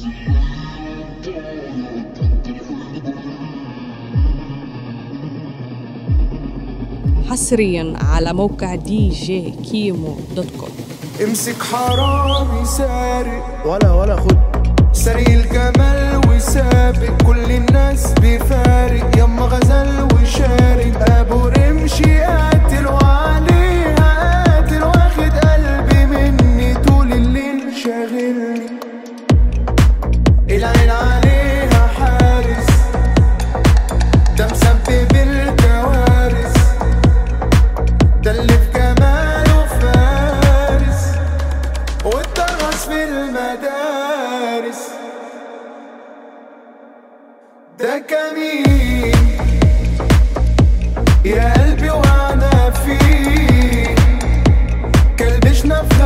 حصريا على موقع دي جي كيمو دوت كوم امسك حرامي سارق ولا ولا خد سارق الجمال وسابق كل الناس بفارق يما غزل وشارق ابو رمشي قاتل وعليها قاتل واخد قلبي مني طول الليل شاغلني العين عليها حارس ده مسبب الكوارث ده اللي في جماله فارس والدرس في المدارس ده كمين يا قلبي وانا فيه كلبشنا في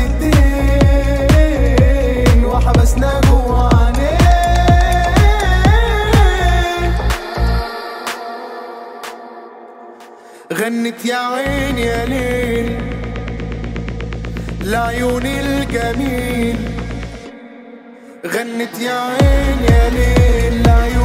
خمستين وحبسنا جوا عينيه غنت يا عين يا ليل لعيون الجميل غنت يا عين يا ليل لعيون